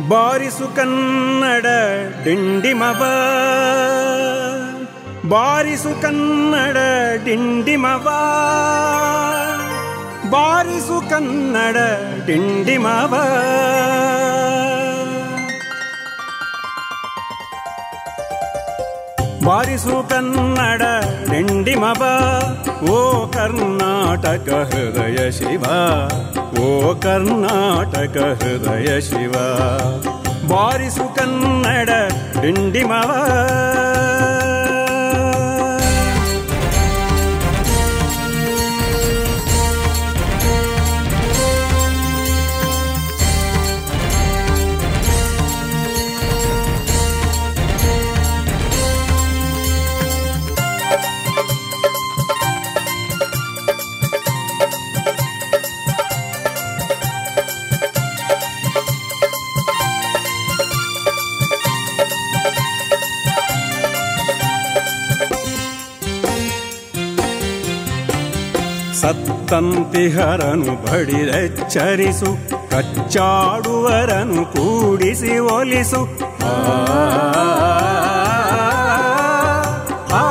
ಬಾರಿಸು ಕನ್ನಡ ಡಿಂಡಿಮವ ಬಾರಿಸು ಕನ್ನಡ ಡಿಂಡಿಮವ ಬಾರಿಸು ಕನ್ನಡ ಡಿಂಡಿಮವ ಬಾರಿಸು ಕನ್ನಡ ಡಿಂಡಿಮವ ಓ ಕರ್ನಾಟಕ ಹೃದಯ ಶಿವ ಓ ಕರ್ನಾಟಕ ಹೃದಯ ಶಿವ ಬಾರಿಸು ಕನ್ನಡ ಡಿಂಡಿಮವ ಸತ್ತಂತಿಹರನು ಬಡಿದೆಚ್ಚರಿಸು ಕಚ್ಚಾಡುವರನು ಕೂಡಿಸಿ ಒಲಿಸು ಆ, ಆ,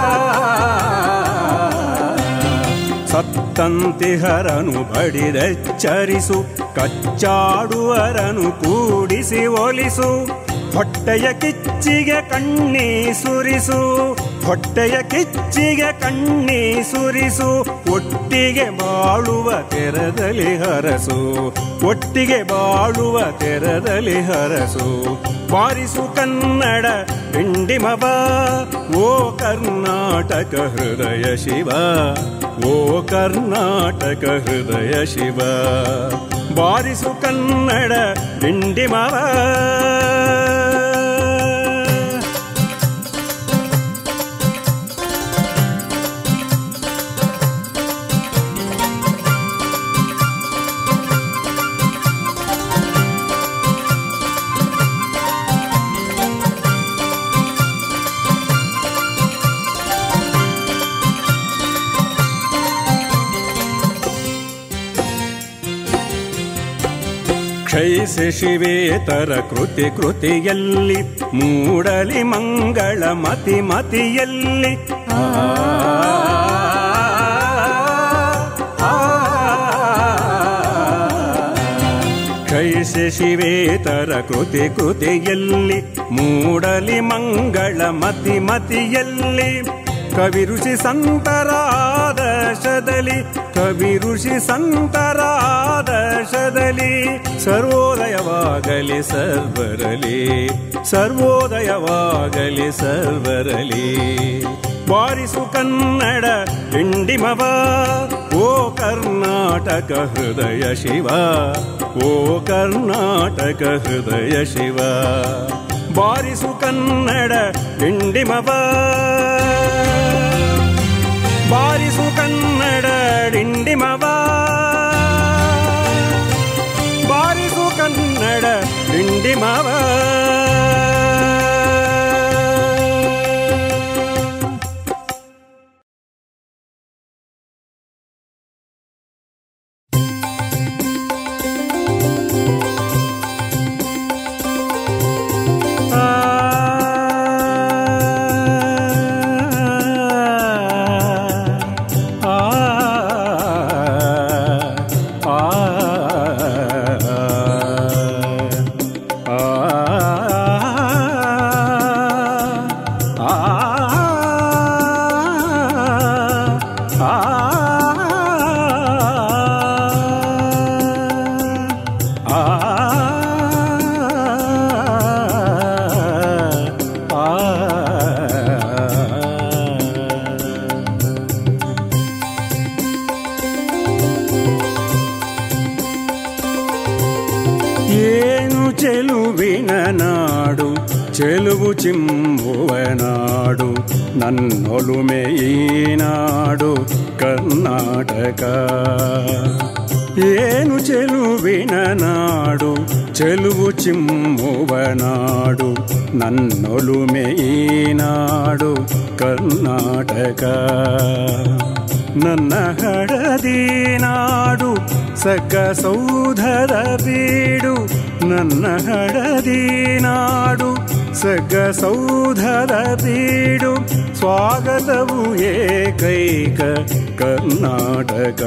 ಸತ್ತಂತಿಹರನು ಬಡಿದೆಚ್ಚರಿಸು ಕಚ್ಚಾಡುವರನು ಕೂಡಿಸಿ ಒಲಿಸು ಹೊಟ್ಟೆಯ ಕಿಚ್ಚಿಗೆ ಕಣ್ಣಿ ಸುರಿಸು ಹೊಟ್ಟೆಯ ಕಿಚ್ಚಿಗೆ ಕಣ್ಣಿ ಸುರಿಸು ಒಟ್ಟಿಗೆ ಬಾಳುವ ತೆರದಲ್ಲಿ ಹರಸು ಒಟ್ಟಿಗೆ ಬಾಳುವ ತೆರದಲ್ಲಿ ಹರಸು ಬಾರಿಸು ಕನ್ನಡ ಪಿಂಡಿಮವ ಓ ಕರ್ನಾಟಕ ಹೃದಯ ಶಿವ ಓ ಕರ್ನಾಟಕ ಹೃದಯ ಶಿವ ಬಾರಿಸು ಕನ್ನಡ ಡಿಂಡಿಮವ ಕ್ಷಯಿಸಿ ಶಿವೇತರ ಕೃತಿ ಕೃತಿಯಲ್ಲಿ ಮೂಡಲಿ ಮಂಗಳ ಮತಿ ಮತಿಯಲ್ಲಿ ಆ, ಆ, ಕ್ಷಯಿಸಿ ಶಿವೇತರ ಕೃತಿ ಕೃತಿಯಲ್ಲಿ ಮೂಡಲಿ ಮಂಗಳ ಮತಿ ಮತಿಯಲ್ಲಿ ಕವಿ ಋಷಿ ಸಂತರ ಆದರ್ಶದಲ್ಲಿ ಕವಿ ಋಷಿ ಸಂತರ ಆದರ್ಶದಲ್ಲಿ ಸರ್ವೋದಯವಾಗಲಿ ಸರ್ವರಲಿ ಸರ್ವೋದಯವಾಗಲಿ ಸರ್ವರಲಿ ಬಾರಿಸು ಕನ್ನಡ ಡಿಂಡಿಮವ ಓ ಕರ್ನಾಟಕ ಹೃದಯ ಶಿವ ಓ ಕರ್ನಾಟಕ ಹೃದಯ ಶಿವ ಬಾರಿಸು ಕನ್ನಡ ಡಿಂಡಿಮವ ಬಾರಿಸು ಕನ್ನಡ ಡಿಂಡಿಮವ ಬಾರಿಸು ಕನ್ನಡ ಡಿಂಡಿಮವ ಏನು ಚೆಲುವಿನ ನಾಡು ಚೆಲುವು ಚಿಮ್ಮುವ ನಾಡು ನನ್ನೊಲುಮೆ ಈ ನಾಡು ಕರ್ನಾಟಕ ಏನು ಚೆಲುವಿನ ನಾಡು ಚೆಲುವು ಚಿಮ್ಮುವ ನಾಡು ನನ್ನೊಲುಮೆ ಈ ನಾಡು ಕರ್ನಾಟಕ ನನ್ನ ಹಡದಿ ನಾಡು ಸಕ ಸೌಧದ ಬೀಡು ನನ್ನ ಹಡದಿ ನಾಡು ಸಗ್ಗ ಸೌಧದ ಬೀಡು ಸ್ವಾಗತವು ಏಕೈಕ ಕರ್ನಾಟಕ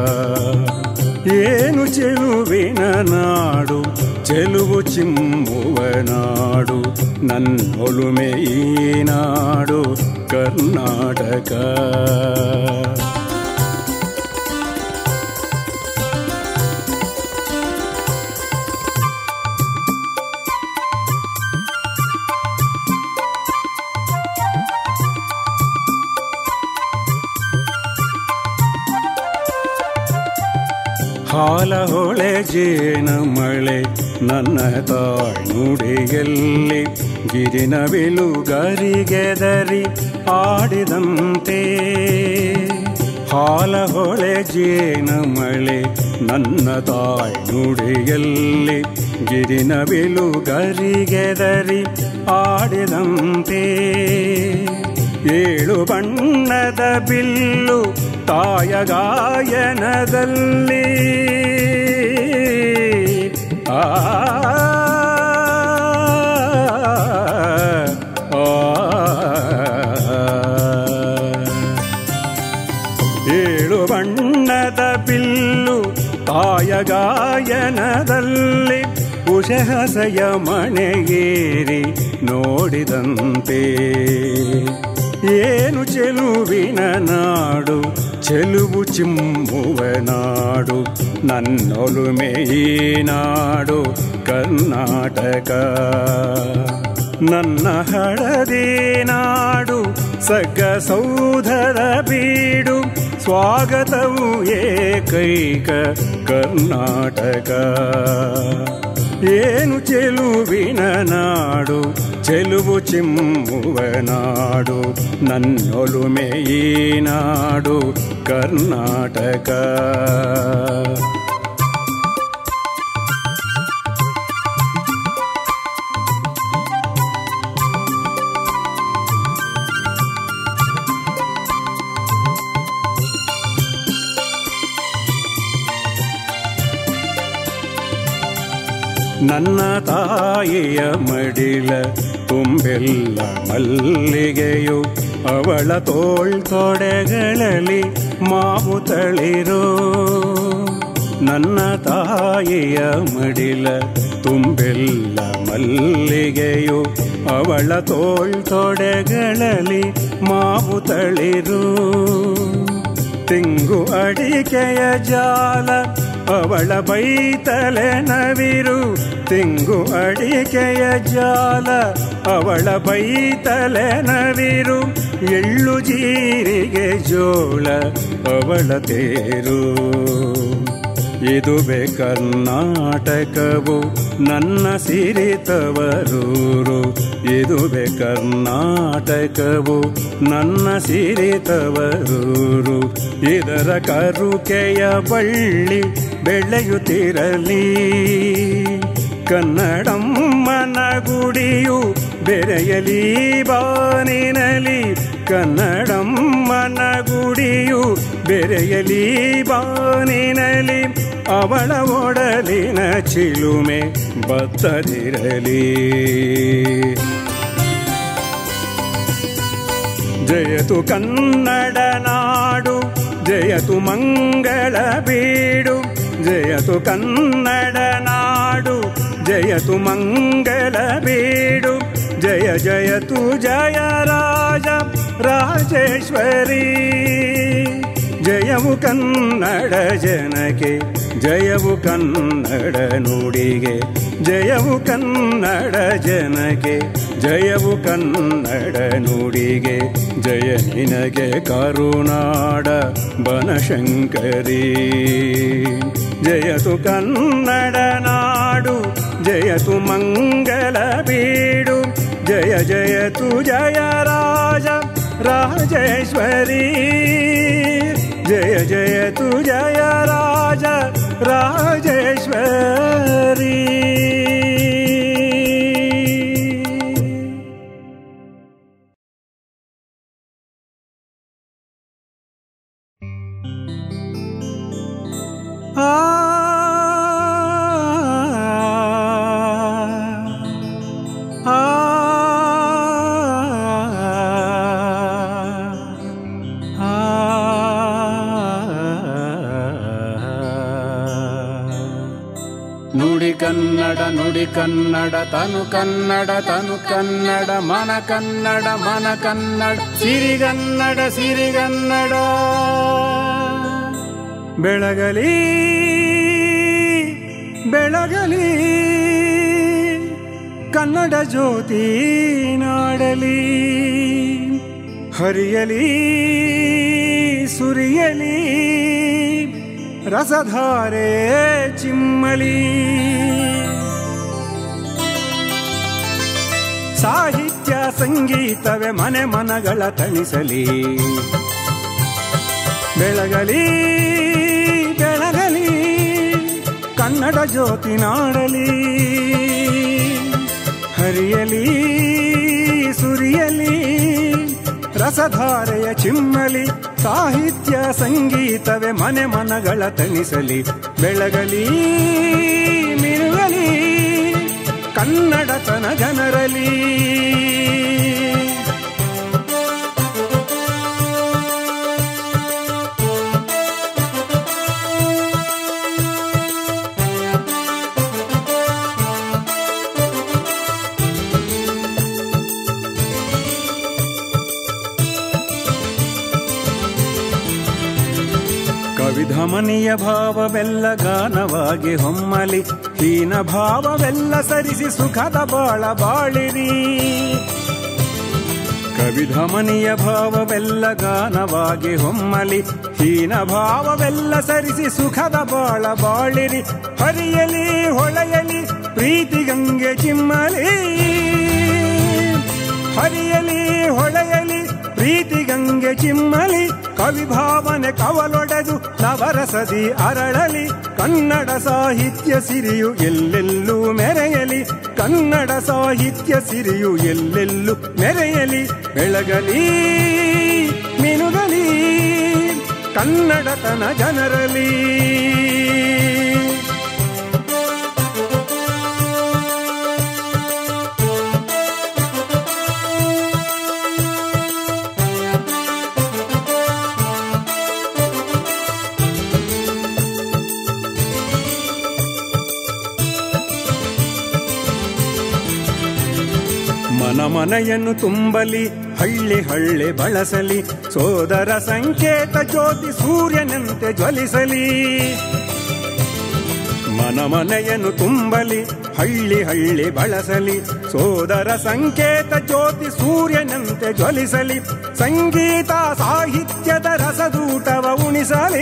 ಏನು ಚೆಲುವಿನ ನಾಡು ಚೆಲುವು ಚಿಮ್ಮುವ ನಾಡು ನನ್ನೊಲುಮೆ ಈ ನಾಡು ಕರ್ನಾಟಕ ಹಾಲ ಹೊಳೆ ಜೇನ ಮಳೆ ನನ್ನ ತಾಯ್ನುಡಿಯಲ್ಲಿ ಗಿರಿನ ಬಿಲುಗರಿಗೆದರಿ ಆಡಿದಂತೆ ಹಾಲ ಹೊಳೆ ಜೇನ ಮಳೆ ನನ್ನ ತಾಯ್ನುಡಿಯಲ್ಲಿ ಗಿರಿನ ಬಿಲುಗರಿಗೆದರಿ ಆಡಿದಂತೆ ಏಳು ಬಣ್ಣದ ಬಿಲ್ಲು ತಾಯ ಗಾಯನದಲ್ಲಿ ಆ ಏಳು ಬಣ್ಣದ ಬಿಲ್ಲು ತಾಯ ಗಾಯನದಲ್ಲಿ ಉಷಹಸಯ ಮಣೆಗೇರಿ ನೋಡಿದಂತೆ ಏನು ಚೆಲುವಿನ ನಾಡು ಚೆಲುವು ಚಿಮ್ಮುವ ನಾಡು ನನ್ನೊಲುಮೆ ಈ ನಾಡು ಕರ್ನಾಟಕ ನನ್ನ ಹಳದಿ ನಾಡು ಸಗ್ಗ ಸೌಧದ ಬೀಡು ಸ್ವಾಗತವು ಏಕೈಕ ಕರ್ನಾಟಕ ಏನು ಚೆಲುವಿನ ನಾಡು ಚೆಲುವು ಚಿಮ್ಮುವ ನಾಡು ನನ್ನೊಲುಮೆ ಈ ನಾಡು ಕರ್ನಾಟಕ ನನ್ನ ತಾಯಿಯ ಮಡಿಲ ತುಂಬೆಲ್ಲ ಮಲ್ಲಿಗೆಯು ಅವಳ ತೋಳ್ತೊಡೆಗಳಲ್ಲಿ ಮಾವು ತಳಿರೋ ನನ್ನ ತಾಯಿಯ ಮಡಿಲ ತುಂಬೆಲ್ಲ ಮಲ್ಲಿಗೆಯು ಅವಳ ತೋಳ್ತೊಡೆಗಳಲ್ಲಿ ಮಾವು ತಳಿರು ತಿಂಗು ಅಡಿಕೆಯ ಜಾಲ ಅವಳ ಬೈತಲೆ ನವಿರು ತಿಂಗು ಅಡಿಕೆಯ ಜಾಲ ಅವಳ ಬೈತಲೆ ನವಿರು ಎಳ್ಳು ಜೀರಿಗೆ ಜೋಳ ಅವಳ ತೇರು ಇದುವೆ ಕರ್ನಾಟಕವು ನನ್ನ ಸಿರಿತವರೂರು ಇದುವೆ ಕರ್ನಾಟಕವು ನನ್ನ ಸಿರಿತವರೂರು ಇದರ ಕರುಕೆಯ ಬಳ್ಳಿ ಬೆಳೆಯುತ್ತಿರಲಿ ಕನ್ನಡಮ್ಮನ ಗುಡಿಯು ಬೆರೆಯಲಿ ಬಾನಿನಲಿ ಕನ್ನಡಮ್ಮನ ಗುಡಿಯು ಬೆರೆಯಲಿ ಬಾನಿನಲಿ ಅವಳ ಒಡಲಿನ ಚಿಲುಮೆ ಬತ್ತದಿರಲಿ ಜಯತು ಕನ್ನಡ ನಾಡು ಜಯತು ಮಂಗಳ ಬೀಡು ಜಯತು ಕನ್ನಡ ನಾಡು ಜಯತು ಮಂಗಳ ಬೀಡು ಜಯ ಜಯತು ಜಯ ರಾಜ ರಾಜೇಶ್ವರಿ ಜಯವು ಕನ್ನಡ ಜನಕ್ಕೆ ಜಯವು ಕನ್ನಡ ನುಡಿಗೆ ಜಯವು ಕನ್ನಡ ಜನಕ್ಕೆ ಜಯವು ಕನ್ನಡ ನುಡಿಗೆ ಜಯ ನಿನಗೆ ಕರುನಾಡ ಬನಶಂಕರಿ ಜಯತು ಕನ್ನಡ ನಾಡು ಜಯತು ಮಂಗಲ ಬೀಡು ಜಯ ಜಯತು ಜಯ ರಾಜ ರಾಜೇಶ್ವರಿ ಜಯ ಜಯತು ಜಯ ರಾಜ ರಾಜೇಶ್ವರಿ ಆ ನುಡಿ ಕನ್ನಡ ನುಡಿ ಕನ್ನಡ ತನು ಕನ್ನಡ ತನು ಕನ್ನಡ ಮನ ಕನ್ನಡ ಮನ ಕನ್ನಡ ಸಿರಿಗನ್ನಡ ಸಿರಿಗನ್ನಡ ಬೆಳಗಲಿ ಬೆಳಗಲಿ ಕನ್ನಡ ಜ್ಯೋತಿ ನಾಡಲಿ ಹರಿಯಲಿ ಸುರಿಯಲಿ ರಸಧಾರೆ ಚಿಮ್ಮಲಿ ಸಾಹಿತ್ಯ ಸಂಗೀತವೇ ಮನೆ ಮನಗಳ ತಣಿಸಲಿ ಬೆಳಗಲಿ ಬೆಳಗಲಿ ಕನ್ನಡ ಜ್ಯೋತಿ ನಾಡಲಿ ಹರಿಯಲಿ ಸುರಿಯಲಿ ರಸಧಾರೆಯ ಚಿಮ್ಮಲಿ ಸಾಹಿತ್ಯ ಸಂಗೀತವೇ ಮನೆ ಮನಗಳ ತಣಿಸಲಿ ಬೆಳಗಲಿ ಮಿರುಗಲಿ ಕನ್ನಡತನ ಜನರಲಿ ಕವಿಧಮನಿಯ ಭಾವವೆಲ್ಲ ಗಾನವಾಗಿ ಹೊಮ್ಮಲಿ ಹೀನ ಭಾವವೆಲ್ಲ ಸರಿಸಿ ಸುಖದ ಬಾಳ ಬಾಳಿರಿ ಕವಿಧಮನಿಯ ಭಾವವೆಲ್ಲ ಗಾನವಾಗಿ ಹೊಮ್ಮಲಿ ಹೀನ ಭಾವವೆಲ್ಲ ಸರಿಸಿ ಸುಖದ ಬಾಳ ಬಾಳಿರಿ ಹರಿಯಲಿ ಹೊಳೆಯಲಿ ಪ್ರೀತಿ ಗಂಗೆ ಚಿಮ್ಮಲಿ ಹರಿಯಲಿ ಹೊಳೆಯಲಿ ಪ್ರೀತಿ ಗಂಗೆ ಚಿಮ್ಮಲಿ ಕವಿ ಭಾವನೆ ಕವಲೊಡೆದು ನವರಸದಿ ಅರಳಲಿ ಕನ್ನಡ ಸಾಹಿತ್ಯ ಸಿರಿಯು ಎಲ್ಲೆಲ್ಲೂ ಮೆರೆಯಲಿ ಕನ್ನಡ ಸಾಹಿತ್ಯ ಸಿರಿಯು ಎಲ್ಲೆಲ್ಲೂ ಮೆರೆಯಲಿ ಬೆಳಗಲಿ ಮಿನುಗಲಿ ಕನ್ನಡತನ ಜನರಲಿ ಮನ ಮನೆಯನ್ನು ತುಂಬಲಿ ಹಳ್ಳಿ ಹಳ್ಳಿ ಬಳಸಲಿ ಸೋದರ ಸಂಕೇತ ಜ್ಯೋತಿ ಸೂರ್ಯನಂತೆ ಜ್ವಲಿಸಲಿ ಮನ ಮನೆಯನ್ನು ತುಂಬಲಿ ಹಳ್ಳಿ ಹಳ್ಳಿ ಬಳಸಲಿ ಸೋದರ ಸಂಕೇತ ಜ್ಯೋತಿ ಸೂರ್ಯನಂತೆ ಜ್ವಲಿಸಲಿ ಸಂಗೀತ ಸಾಹಿತ್ಯದ ರಸದೂಟವ ಉಣಿಸಲಿ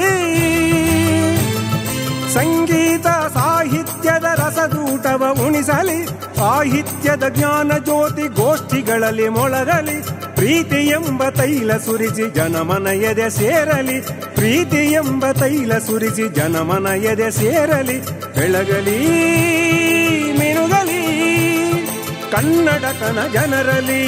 ಸಂಗೀತ ಸಾಹಿತ್ಯದ ರಸದೂಟವ ಉಣಿಸಲಿ ಸಾಹಿತ್ಯದ ಜ್ಞಾನ ಜ್ಯೋತಿ ಗೋಷ್ಠಿಗಳಲ್ಲಿ ಮೊಳಗಲಿ ಪ್ರೀತಿ ಎಂಬ ತೈಲ ಸುರಿಸಿ ಜನಮನ ಎದೆ ಸೇರಲಿ ಪ್ರೀತಿ ಎಂಬ ತೈಲ ಸುರಿಸಿ ಜನಮನ ಎದೆ ಸೇರಲಿ ಬೆಳಗಲಿ ಮಿನುಗಲಿ ಕನ್ನಡತನ ಜನರಲಿ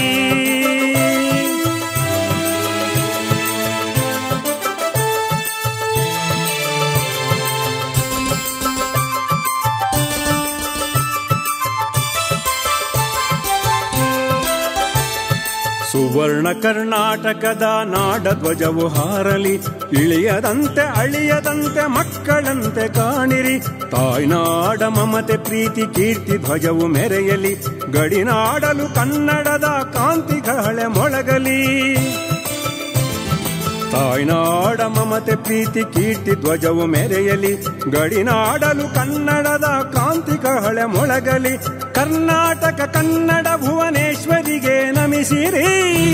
ಸುವರ್ಣ ಕರ್ನಾಟಕದ ನಾಡ ಧ್ವಜವು ಹಾರಲಿ ಇಳಿಯದಂತೆ ಅಳಿಯದಂತೆ ಮಕ್ಕಳಂತೆ ಕಾಣಿರಿ ತಾಯ್ನಾಡ ಮಮತೆ ಪ್ರೀತಿ ಕೀರ್ತಿ ಧ್ವಜವು ಮೆರೆಯಲಿ ಗಡಿನಾಡಲು ಕನ್ನಡದ ಕಾಂತಿಗಳೆ ಮೊಳಗಲಿ ತಾಯ್ನಾಡ ಮಮತೆ ಪ್ರೀತಿ ಕೀರ್ತಿ ಧ್ವಜವು ಮೆರೆಯಲಿ ಗಡಿನಾಡಲು ಕನ್ನಡದ ಕಾಂತಿ ಕಹಳೆ ಮೊಳಗಲಿ ಕರ್ನಾಟಕ ಕನ್ನಡ ಭುವನೇಶ್ವರಿಗೆ ನಮಿಸಿರಿ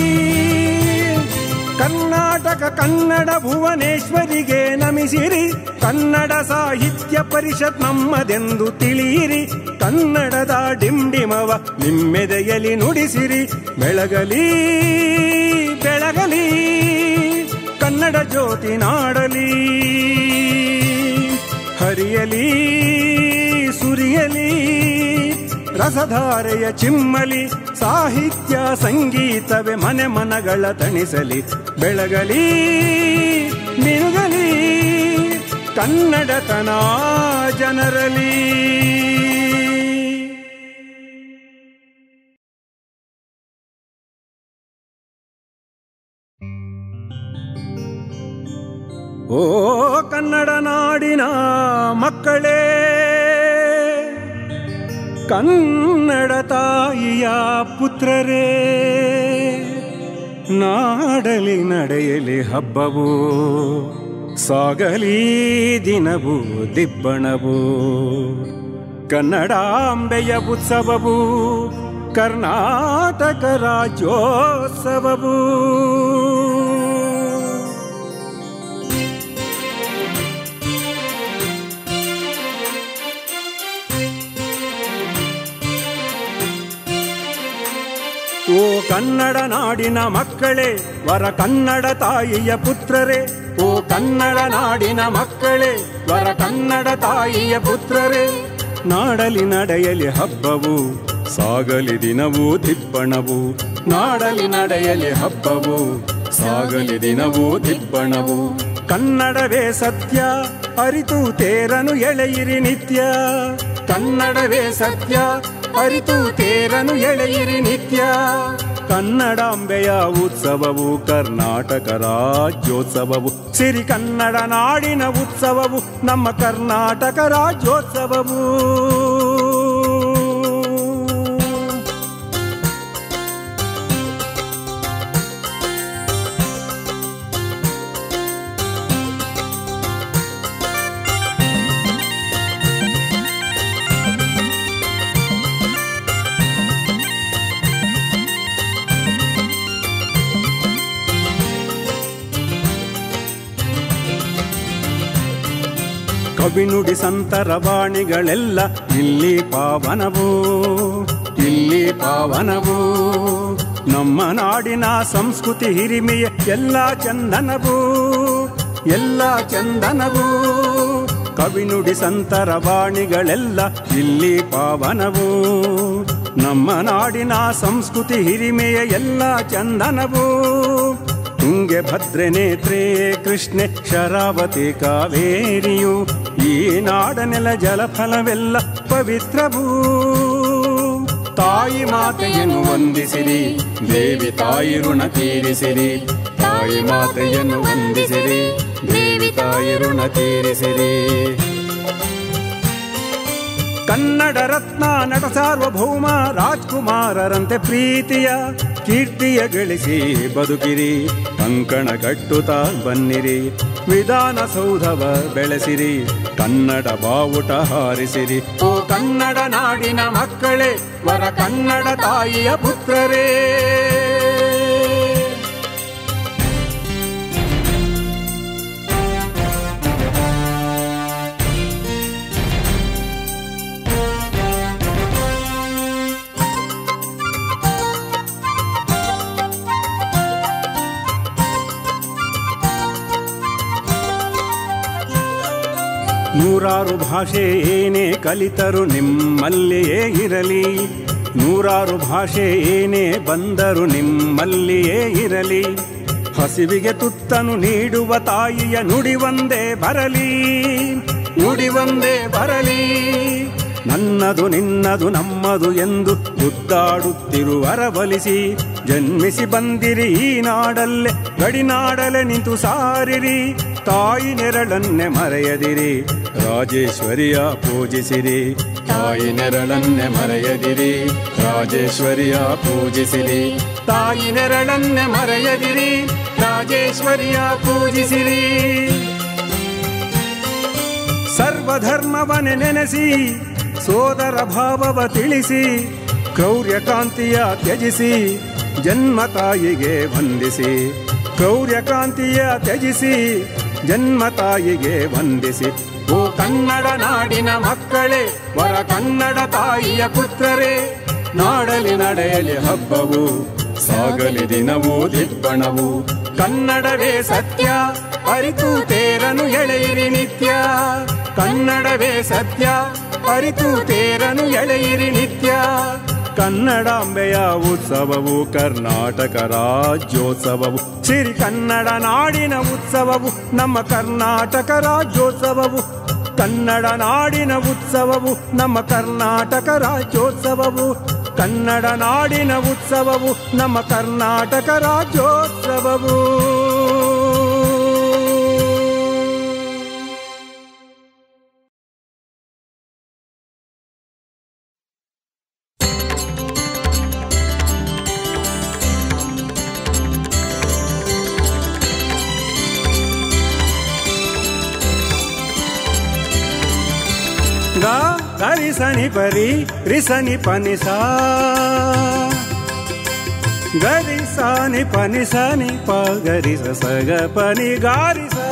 ಕರ್ನಾಟಕ ಕನ್ನಡ ಭುವನೇಶ್ವರಿಗೆ ನಮಿಸಿರಿ ಕನ್ನಡ ಸಾಹಿತ್ಯ ಪರಿಷತ್ ನಮ್ಮದೆಂದು ತಿಳಿಯಿರಿ ಕನ್ನಡದ ಡಿಂಡಿಮವ ನಿಮ್ಮೆದೆಯಲಿ ನುಡಿಸಿರಿ ಬೆಳಗಲಿ ಬೆಳಗಲಿ ಕನ್ನಡ ಜ್ಯೋತಿ ನಾಡಲಿ ಹರಿಯಲಿ ಸುರಿಯಲಿ ರಸಧಾರೆಯ ಚಿಮ್ಮಲಿ ಸಾಹಿತ್ಯ ಸಂಗೀತವೇ ಮನೆ ಮನಗಳ ತಣಿಸಲಿ ಬೆಳಗಲಿ ಮಿನುಗಲಿ ಕನ್ನಡತನ ಜನರಲಿ ಓ ಕನ್ನಡ ನಾಡಿನ ಮಕ್ಕಳೇ ಕನ್ನಡ ನಾಡಿನ ಮಕ್ಕಳೇ ಕನ್ನಡ ನಾಡಿನ ಮಕ್ಕಳೇ ಕನ್ನಡ ತಾಯಿಯ ಪುತ್ರರೇ ನಾಡಲಿ ನಡೆಯಲಿ ಹಬ್ಬವು ಸಾಗಲಿ ದಿನವು ದಿಬ್ಬಣವು ಕನ್ನಡಾಂಬೆಯ ಉತ್ಸವವು ಕರ್ನಾಟಕ ರಾಜ್ಯೋತ್ಸವವು ಓ ಕನ್ನಡ ನಾಡಿನ ಮಕ್ಕಳೇ ವರ ಕನ್ನಡ ತಾಯಿಯ ಪುತ್ರರೇ ಓ ಕನ್ನಡ ನಾಡಿನ ಮಕ್ಕಳೇ ವರ ಕನ್ನಡ ತಾಯಿಯ ಪುತ್ರರೇ ನಾಡಲಿ ನಡೆಯಲಿ ಹಬ್ಬವು ಸಾಗಲಿ ದಿನವೂ ದಿಬ್ಬಣವು ನಾಡಲಿ ನಡೆಯಲಿ ಹಬ್ಬವು ಸಾಗಲಿ ದಿನವೂ ದಿಬ್ಬಣವು ಕನ್ನಡವೇ ಸತ್ಯ ಅರಿತು ತೇರನು ಎಳೆಯಿರಿ ನಿತ್ಯ ಕನ್ನಡವೇ ಸತ್ಯ ಅರಿತು ತೇರನು ಎಳೆಯಿರಿ ನಿತ್ಯ ಕನ್ನಡಾಂಬೆಯ ಉತ್ಸವವು ಕರ್ನಾಟಕ ರಾಜ್ಯೋತ್ಸವವು ಸಿರಿ ಕನ್ನಡ ನಾಡಿನ ಉತ್ಸವವು ನಮ್ಮ ಕರ್ನಾಟಕ ರಾಜ್ಯೋತ್ಸವವು ಕವಿನುಡಿ ಸಂತರ ವಾಣಿಗಳೆಲ್ಲ ಇಲ್ಲಿ ಪಾವನವು ಇಲ್ಲಿ ಪಾವನವು ನಮ್ಮ ನಾಡಿನ ಸಂಸ್ಕೃತಿ ಹಿರಿಮೆಯ ಎಲ್ಲ ಚಂದನವು ಎಲ್ಲ ಚಂದನವು ಕವಿನುಡಿ ಸಂತರ ವಾಣಿಗಳೆಲ್ಲ ಇಲ್ಲಿ ಪಾವನವು ನಮ್ಮ ನಾಡಿನ ಸಂಸ್ಕೃತಿ ಹಿರಿಮೆಯ ಎಲ್ಲ ಚಂದನವು ತುಂಗೆ ಭದ್ರೆ ನೇತ್ರೇ ಕೃಷ್ಣೆ ಶರಾವತಿ ಕಾವೇರಿಯು ಈ ನಾಡನೆಲ ಜಲಫಲವೆಲ್ಲ ಪವಿತ್ರವೂ ತಾಯಿ ಮಾತೆಯನ್ನು ವಂದಿಸಿರಿ ದೇವಿ ತಾಯಿ ಋಣ ತೀರಿಸಿರಿ ತಾಯಿ ಮಾತೆಯನ್ನು ವಂದಿಸಿರಿ ದೇವಿ ತಾಯಿ ಋಣ ತೀರಿಸಿರಿ ಕನ್ನಡ ರತ್ನ ನಟ ಸಾರ್ವಭೌಮ ರಾಜ್ಕುಮಾರರಂತೆ ಪ್ರೀತಿಯ ಕೀರ್ತಿಯ ಗಳಿಸಿ ಬದುಕಿರಿ ಕಂಕಣ ಕಟ್ಟುತ್ತಾ ಬನ್ನಿರಿ ವಿಧಾನಸೌಧವ ಬೆಳೆಸಿರಿ ಕನ್ನಡ ಬಾವುಟ ಹಾರಿಸಿರಿ ಓ ಕನ್ನಡ ನಾಡಿನ ಮಕ್ಕಳೇ ವರ ಕನ್ನಡ ತಾಯಿಯ ಪುತ್ರರೇ ನೂರಾರು ಭಾಷೆ ಏನೇ ಕಲಿತರು ನಿಮ್ಮಲ್ಲಿಯೇ ಇರಲಿ ನೂರಾರು ಭಾಷೆ ಏನೇ ಬಂದರು ನಿಮ್ಮಲ್ಲಿಯೇ ಇರಲಿ ಹಸಿವಿಗೆ ತುತ್ತನು ನೀಡುವ ತಾಯಿಯ ನುಡಿ ಒಂದೇ ಬರಲಿ ನುಡಿ ಒಂದೇ ಬರಲಿ ನನ್ನದು ನಿನ್ನದು ನಮ್ಮದು ಎಂದು ಗುದ್ದಾಡುತ್ತಿರುವರ ಬಲಿಸಿ ಜನ್ಮಿಸಿ ಬಂದಿರಿ ಈ ನಾಡಲ್ಲೇ ಗಡಿನಾಡಲೆ ನಿಂತು ಸಾರಿರಿ ತಾಯಿ ನೆರಳನ್ನೇ ಮರೆಯದಿರಿ ರಾಜೇಶ್ವರಿಯ ಪೂಜಿಸಿರಿ ತಾಯಿ ನೆರಳನ್ನೇ ಮರೆಯದಿರಿ ರಾಜೇಶ್ವರಿಯ ಪೂಜಿಸಿರಿ ತಾಯಿ ನೆರಳನ್ನೇ ಮರೆಯದಿರಿ ರಾಜೇಶ್ವರಿಯ ಪೂಜಿಸಿರಿ ಸರ್ವಧರ್ಮವನ್ನೇ ನೆನೆಸಿ ಸೋದರ ಭಾವವ ತಿಳಿಸಿ ಕ್ರೌರ್ಯ ಕಾಂತಿಯ ತ್ಯಜಿಸಿ ಜನ್ಮ ತಾಯಿಗೆ ವಂದಿಸಿ ಕ್ರೌರ್ಯ ಕಾಂತಿಯ ತ್ಯಜಿಸಿ ಜನ್ಮ ತಾಯಿಗೆ ವಂದಿಸಿ ಓ ಕನ್ನಡ ನಾಡಿನ ಮಕ್ಕಳೇ ವರ ಕನ್ನಡ ತಾಯಿಯ ಪುತ್ರರೇ ನಾಡಲಿ ನಡೆಯಲಿ ಹಬ್ಬವು ಸಾಗಲಿ ದಿನವೂ ದಿಬ್ಬಣವು ಕನ್ನಡವೇ ಸತ್ಯ ಅರಿತು ತೇರನು ಎಳೆಯಿರಿ ನಿತ್ಯ ಕನ್ನಡವೇ ಸತ್ಯ ಅರಿತು ತೇರನು ಎಳೆಯಿರಿ ನಿತ್ಯ ಕನ್ನಡಾಂಬೆಯ ಉತ್ಸವವು ಕರ್ನಾಟಕ ರಾಜ್ಯೋತ್ಸವವು ಸಿರಿ ಕನ್ನಡ ನಾಡಿನ ಉತ್ಸವವು ನಮ್ಮ ಕರ್ನಾಟಕ ರಾಜ್ಯೋತ್ಸವವು ಕನ್ನಡ ನಾಡಿನ ಉತ್ಸವವು ನಮ್ಮ ಕರ್ನಾಟಕ ರಾಜ್ಯೋತ್ಸವವು ಕನ್ನಡ ನಾಡಿನ ಉತ್ಸವವು ನಮ್ಮ ಕರ್ನಾಟಕ ರಾಜ್ಯೋತ್ಸವವು ಗ ಗರಿ ಸನಿ ಪರಿ ರಿಸನಿ ಪನಿಸ ಗರಿ ಸಾನಿ ಪನಿ ಸನಿ ಪ ಗರಿ ಸ ಸ ಗ ಪನಿ ಗಾರಿ ಸ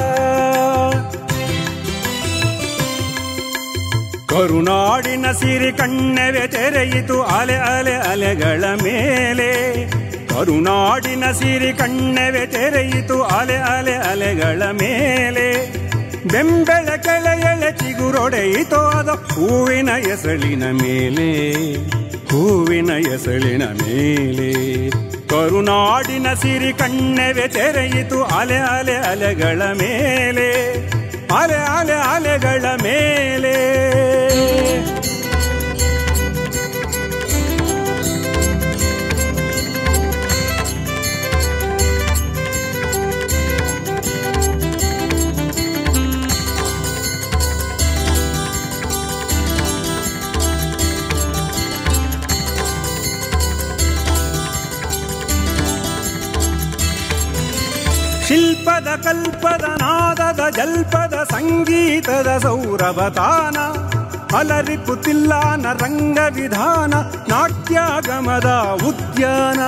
ಕರುನಾಡಿನ ಸಿರಿ ಕಣ್ಣವೆ ತೆರೆಯಿತು ಅಲೆ ಅಲೆ ಅಲೆಗಳ ಮೇಲೆ ಕರುನಾಡಿನ ಸಿರಿ ಕಣ್ಣವೆ ತೆರೆಯಿತು ಅಲೆ ಅಲೆ ಅಲೆಗಳ ಮೇಲೆ ಬೆಂಬೆಳ ಕೆಳೆಯಳೆ ಚಿಗುರೊಡೆಯಿತು ಅದು ಹೂವಿನ ಎಸಳಿನ ಮೇಲೆ ಹೂವಿನ ಎಸಳಿನ ಮೇಲೆ ಕರುನಾಡಿನ ಸಿರಿ ಕಣ್ಣವೆ ತೆರೆಯಿತು ಅಲೆ ಅಲೆ ಅಲೆಗಳ ಮೇಲೆ ಅಲೆ ಅಲೆ ಅಲೆಗಳ ಮೇಲೆ ಶಿಲ್ಪದ ಕಲ್ಪದ ನಾದದ ಜಲ್ಪದ ಸಂಗೀತದ ಸೌರಭತಾನ ಅಲರಿಪುತಿಲ್ಲಾನ ರಂಗ ವಿಧಾನ ನಾಟ್ಯಾಗಮದ ಉದ್ಯಾನ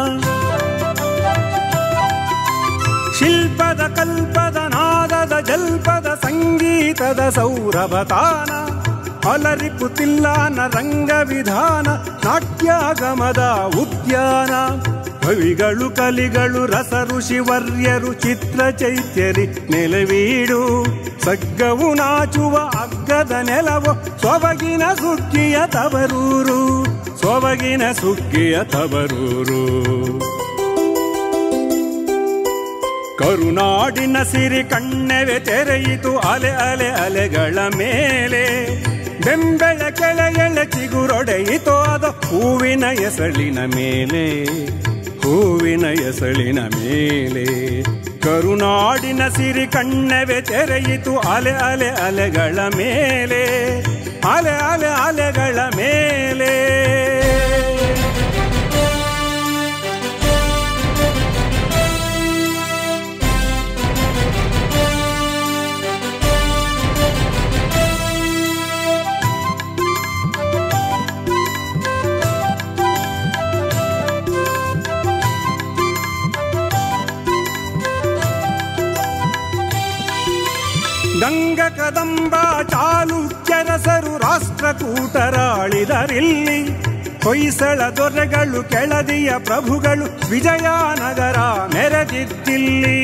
ಶಿಲ್ಪದ ಕಲ್ಪದ ನಾದದ ಜಲ್ಪದ ಸಂಗೀತದ ಸೌರಭತಾನ ಅಲರಿಪುತಿಲ್ಲಾನ ರಂಗ ವಿಧಾನ ನಾಟ್ಯಾಗಮದ ಉದ್ಯಾನ ಕವಿಗಳು ಕಲಿಗಳು ರಸ ಋಷಿವರ್ಯರು ಚಿತ್ರ ಚೈತ್ಯರಿ ನೆಲವೀಡು ಸಗ್ಗವು ನಾಚುವ ಅಗ್ಗದ ನೆಲವು ಸೊಬಗಿನ ಸುಗ್ಗಿಯ ತವರೂರು ಸೊಬಗಿನ ಸುಗ್ಗಿಯ ತವರೂರು ಕರುನಾಡಿನ ಸಿರಿ ಕಣ್ಣವೆ ತೆರೆಯಿತು ಅಲೆ ಅಲೆ ಅಲೆಗಳ ಮೇಲೆ ಬೆಂಬೆಳ ಕೆಳೆಯಳ ಚಿಗುರೊಡೆಯಿತು ಅದು ಹೂವಿನ ಎಸಳಿನ ಮೇಲೆ ಹೂವಿನ ಎಸಳಿನ ಮೇಲೆ ಕರುನಾಡಿನ ಸಿರಿ ಕಣ್ಣವೆ ತೆರೆಯಿತು ಅಲೆ ಅಲೆ ಅಲೆಗಳ ಮೇಲೆ ಅಲೆ ಅಲೆ ಅಲೆಗಳ ಮೇಲೆ ಗಂಗ ಕದಂಬ ಚಾಲುಕ್ಯರಸರು ರಾಷ್ಟ್ರಕೂಟರಾಳಿದರಿಲ್ಲಿ ಹೊಯ್ಸಳ ದೊರೆಗಳು ಕೆಳದಿಯ ಪ್ರಭುಗಳು ವಿಜಯನಗರ ಮೆರೆದಿದ್ದಿಲ್ಲಿ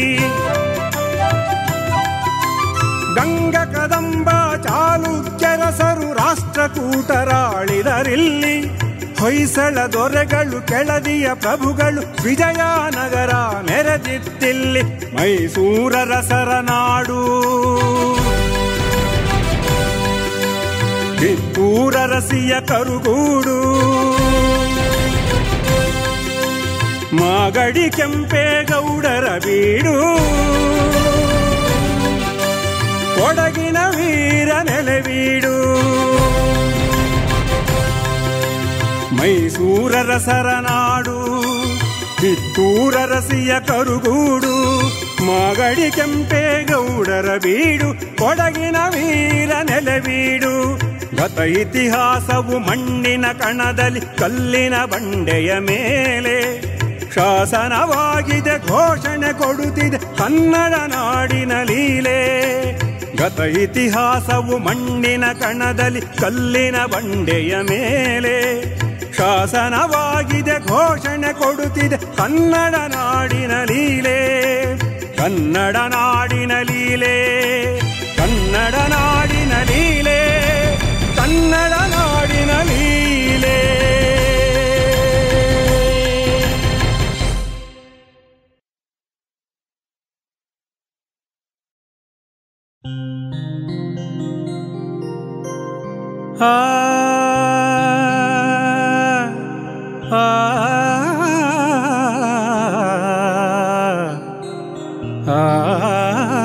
ಗಂಗ ಕದಂಬ ಚಾಲುಕ್ಯರಸರು ರಾಷ್ಟ್ರಕೂಟರಾಳಿದರಿಲ್ಲಿ ಹೊಯ್ಸಳ ದೊರೆಗಳು ಕೆಳದಿಯ ಪ್ರಭುಗಳು ವಿಜಯನಗರ ಮೆರೆದಿದ್ದಿಲ್ಲಿ ಮೈಸೂರರಸರ ನಾಡು ಕಿತ್ತೂರರಸಿಯ ಕರುಗೂಡು ಮಾಗಡಿ ಕೆಂಪೇಗೌಡರ ಬೀಡು ಕೊಡಗಿನ ವೀರ ನೆಲೆವೀಡು ಮೈಸೂರರಸರ ನಾಡು ಕಿತ್ತೂರರಸಿಯ ಕರುಗೂಡು ಮಾಗಡಿ ಕೆಂಪೇಗೌಡರ ಬೀಡು ಕೊಡಗಿನ ವೀರ ನೆಲೆವೀಡು ಗತ ಇತಿಹಾಸವು ಮಣ್ಣಿನ ಕಣದಲ್ಲಿ ಕಲ್ಲಿನ ಬಂಡೆಯ ಮೇಲೆ ಶಾಸನವಾಗಿದೆ ಘೋಷಣೆ ಕೊಡುತ್ತಿದೆ ಕನ್ನಡ ನಾಡಿನ ಲೀಲೆ ಗತ ಇತಿಹಾಸವು ಮಣ್ಣಿನ ಕಣದಲ್ಲಿ ಕಲ್ಲಿನ ಬಂಡೆಯ ಮೇಲೆ ಶಾಸನವಾಗಿದೆ ಘೋಷಣೆ ಕೊಡುತ್ತಿದೆ ಕನ್ನಡ ನಾಡಿನ ಲೀಲೆ ಕನ್ನಡ ನಾಡಿನ ಲೀಲೆ ಕನ್ನಡ ನಾಡಿನ ಲೀಲೆ ಕನ್ನಡ ನಾಡಿನ ಲೀಲೆ ಆ ಆ ಆ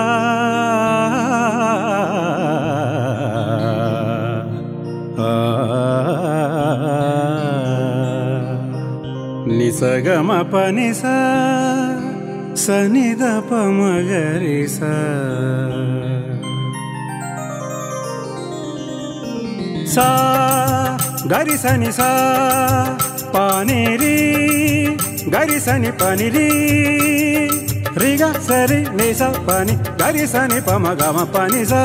ನಿಸಗಮ ಪನಿಸ ಸನಿದ ಪಮಗರಿಸ ಸಾ ಗರಿಸನಿ ಸಾ ಪಾನಿರಿ ಗರಿಸನಿ ಪನಿರಿ ರಿಗ ಸರಿ ನಿಸ ಪನಿ ಗರಿಸನಿ ಪಮ ಗಮ ಪನಿ ಸಾ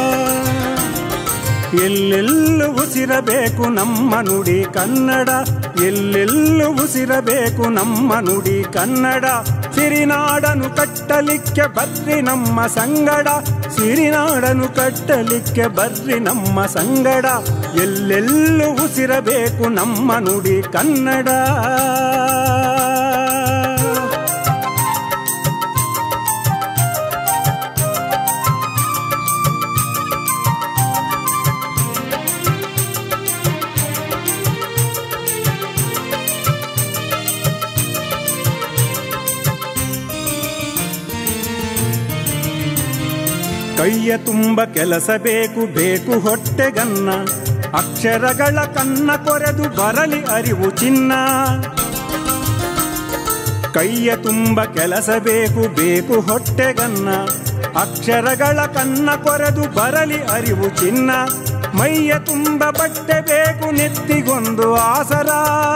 ಎಲ್ಲೆಲ್ಲೂ ಉಸಿರಬೇಕು ನಮ್ಮ ನುಡಿ ಕನ್ನಡ ಎಲ್ಲೆಲ್ಲೂ ಉಸಿರಬೇಕು ನಮ್ಮ ನುಡಿ ಕನ್ನಡ ಸಿರಿನಾಡನು ಕಟ್ಟಲಿಕ್ಕೆ ಬರ್ರಿ ನಮ್ಮ ಸಂಗಡ ಸಿರಿನಾಡನು ಕಟ್ಟಲಿಕ್ಕೆ ಬರ್ರಿ ನಮ್ಮ ಸಂಗಡ ಎಲ್ಲೆಲ್ಲೂ ಉಸಿರಬೇಕು ನಮ್ಮ ನುಡಿ ಕನ್ನಡ ಕೈಯ ತುಂಬ ಕೆಲಸ ಬೇಕು ಬೇಕು ಹೊಟ್ಟೆಗನ್ನ ಅಕ್ಷರಗಳ ಕನ್ನ ಕೊರೆದು ಬರಲಿ ಅರಿವು ಚಿನ್ನ ಕೈಯ ತುಂಬ ಕೆಲಸ ಬೇಕು ಬೇಕು ಹೊಟ್ಟೆಗನ್ನ ಅಕ್ಷರಗಳ ಕನ್ನ ಕೊರೆದು ಬರಲಿ ಅರಿವು ಚಿನ್ನ ಮೈಯ ತುಂಬ ಬಟ್ಟೆ ಬೇಕು ನೆತ್ತಿಗೊಂದು ಆಸರ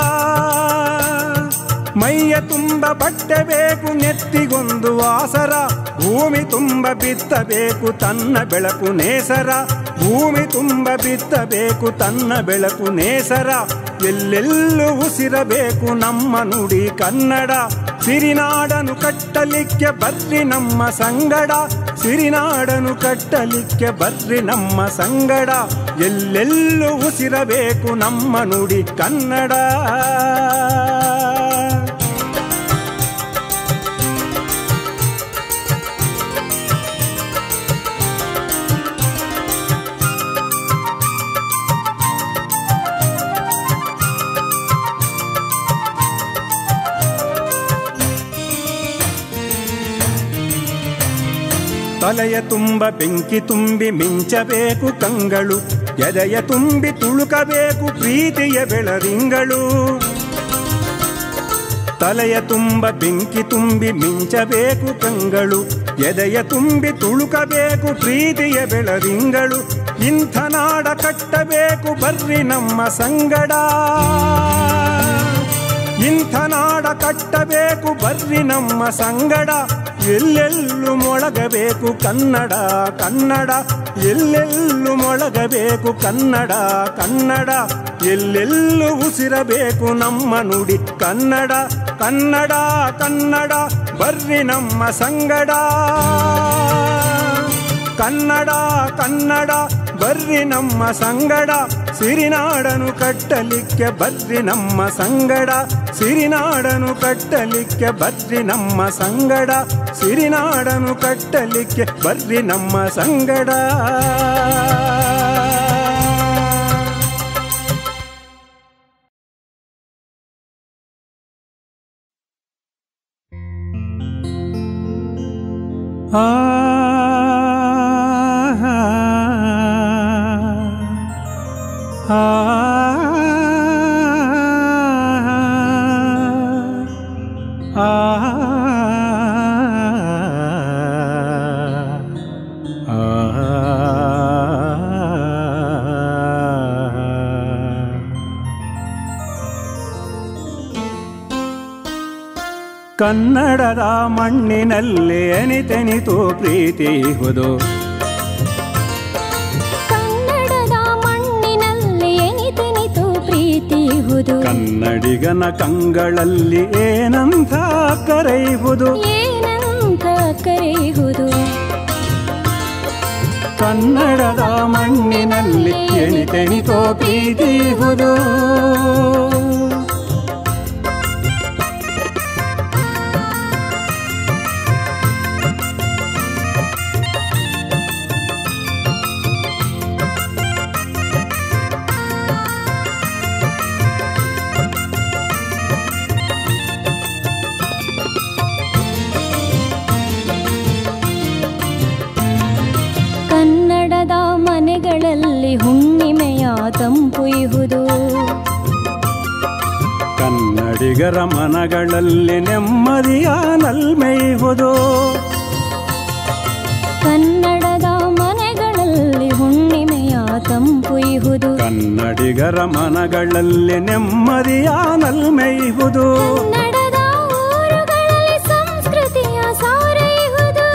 ಮೈಯ ತುಂಬ ಬಟ್ಟೆ ಬೇಕು ನೆತ್ತಿಗೊಂದು ಆಸರ ಭೂಮಿ ತುಂಬ ಬಿತ್ತಬೇಕು ತನ್ನ ಬೆಳಕು ನೇಸರ ಭೂಮಿ ತುಂಬ ಬಿತ್ತಬೇಕು ತನ್ನ ಬೆಳಕು ನೇಸರ ಎಲ್ಲೆಲ್ಲೂ ಉಸಿರಬೇಕು ನಮ್ಮ ನುಡಿ ಕನ್ನಡ ಸಿರಿನಾಡನು ಕಟ್ಟಲಿಕ್ಕೆ ಬರ್ರಿ ನಮ್ಮ ಸಂಗಡ ಸಿರಿನಾಡನು ಕಟ್ಟಲಿಕ್ಕೆ ಬರ್ರಿ ನಮ್ಮ ಸಂಗಡ ಎಲ್ಲೆಲ್ಲೂ ಉಸಿರಬೇಕು ನಮ್ಮ ನುಡಿ ಕನ್ನಡ ತಲೆಯ ತುಂಬ ಬೆಂಕಿ ತುಂಬಿ ಮಿಂಚಬೇಕು ಕಂಗಳು ಎದೆಯ ತುಂಬಿ ತುಳುಕಬೇಕು ಪ್ರೀತಿಯ ಬೆಳರಿಂಗಳು ತಲೆಯ ತುಂಬ ಬೆಂಕಿ ತುಂಬಿ ಮಿಂಚಬೇಕು ಕಂಗಳು ಎದೆಯ ತುಂಬಿ ತುಳುಕಬೇಕು ಪ್ರೀತಿಯ ಬೆಳರಿಂಗಳು ಇಂಥ ನಾಡ ಕಟ್ಟಬೇಕು ಬರ್ರಿ ನಮ್ಮ ಸಂಗಡ ಇಂಥ ನಾಡ ಕಟ್ಟಬೇಕು ಬರ್ರಿ ನಮ್ಮ ಸಂಗಡ ಎಲ್ಲೆಲ್ಲೂ ಮೊಳಗಬೇಕು ಕನ್ನಡ ಕನ್ನಡ ಎಲ್ಲೆಲ್ಲೂ ಮೊಳಗಬೇಕು ಕನ್ನಡ ಕನ್ನಡ ಎಲ್ಲೆಲ್ಲೂ ಉಸಿರಬೇಕು ನಮ್ಮ ನುಡಿ ಕನ್ನಡ ಕನ್ನಡ ಕನ್ನಡ ಬರ್ರಿ ನಮ್ಮ ಸಂಗಡ ಕನ್ನಡ ಕನ್ನಡ ಬರ್ರಿ ನಮ್ಮ ಸಂಗಡ ಸಿರಿನಾಡನು ಕಟ್ಟಲಿಕ್ಕೆ ಬರ್ರಿ ನಮ್ಮ ಸಂಗಡ ಸಿರಿನಾಡನು ಕಟ್ಟಲಿಕ್ಕೆ ಬರ್ರಿ ನಮ್ಮ ಸಂಗಡ ಸಿರಿನಾಡನು ಕಟ್ಟಲಿಕ್ಕೆ ಬರ್ರಿ ನಮ್ಮ ಸಂಗಡ ಆ ಆ ಕನ್ನಡದ ಮಣ್ಣಿನಲ್ಲಿ ಎನಿತೆನಿತು ಪ್ರೀತಿ ಹುದು ಕನ್ನಡದ ಮಣ್ಣಿನಲ್ಲಿ ಎನಿತೆನಿತು ಪ್ರೀತಿ ಹುದು ಕನ್ನಡಿಗನ ಕಂಗಳಲ್ಲಿ ಏನಂತ ಕರೆಯುವುದು ಏನಂತ ಕರೆಯುವುದು ಕನ್ನಡದ ಮಣ್ಣಿನಲ್ಲಿ ಎನಿತೆನಿತೋ ಪ್ರೀತಿ ಹುದು ಕನ್ನಡದ ಮನೆಗಳಲ್ಲಿ ಹುಣ್ಣಿಮೆಯ ತಂಪು ಇಹುದು ಕನ್ನಡಿಗರ ಮನಗಳಲ್ಲಿ ನೆಮ್ಮದಿಯ ನಲ್ಮೆಯುವುದು ಕನ್ನಡದ ಮನೆಗಳಲ್ಲಿ ಹುಣ್ಣಿಮೆಯ ತಂಪು ಇಹುದು ಕನ್ನಡಿಗರ ಮನಗಳಲ್ಲಿ ನೆಮ್ಮದಿಯ ನಲ್ಮೆಯುವುದು ಕನ್ನಡದ ಊರುಗಳಲ್ಲಿ ಸಂಸ್ಕೃತಿಯ ಸಾರೈಹುದು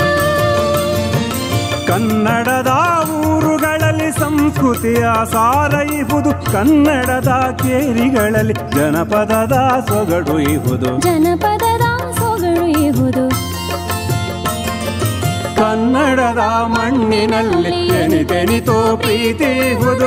ಕನ್ನಡದ ಊರುಗಳಲ್ಲಿ ಸಂಸ್ಕೃತಿಯ ಸಾರೈಹುದು ಕನ್ನಡದ ಕೇರಿಗಳಲ್ಲಿ ಜನಪದದ ಸೊಗಡು ಇಹುದು ಜನಪದದ ಸೊಗಡು ಇಹುದು ಕನ್ನಡದ ಮಣ್ಣಿನಲ್ಲಿ ಎನಿತೆನಿತೋ ಪ್ರೀತಿ ಇಹುದು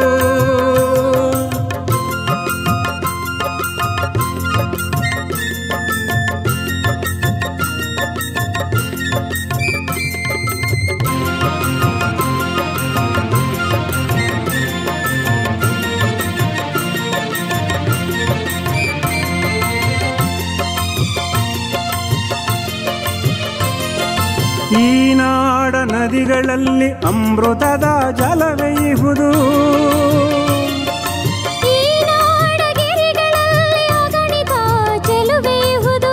ಈ ನಾಡ ನದಿಗಳಲ್ಲಿ ಅಮೃತದ ಜಲವೇ ಇಹುದು ಈ ನಾಡಗಿರಿಗಳಲ್ಲಿ ಅಗಣಿತ ಚೆಲುವೆ ಇಹುದು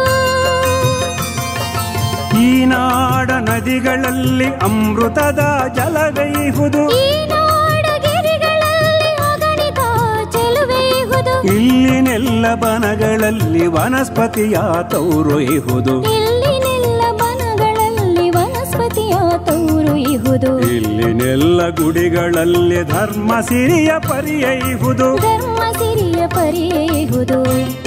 ಈ ನಾಡ ನದಿಗಳಲ್ಲಿ ಅಮೃತದ ಜಲವೇ ಇಹುದು ಈ ನಾಡಗಿರಿಗಳಲ್ಲಿ ಅಗಣಿತ ಚೆಲುವೆ ಇಹುದು ಇಲ್ಲಿನೆಲ್ಲ ಬನಗಳಲ್ಲಿ ವನಸ್ಪತಿಯ ತೌರು ಇಹುದು ಇಲ್ಲಿನೆಲ್ಲ ಬನಗಳಲ್ಲಿ ವನಸ್ಪತಿಯ ತೌರು ಇಹುದು ಇಲ್ಲಿನೆಲ್ಲ ಗುಡಿಗಳಲ್ಲಿ ಧರ್ಮ ಸಿರಿಯ ಪರಿಯ ಇಹುದು ಧರ್ಮ ಸಿರಿಯ ಪರಿಯೇಹುದು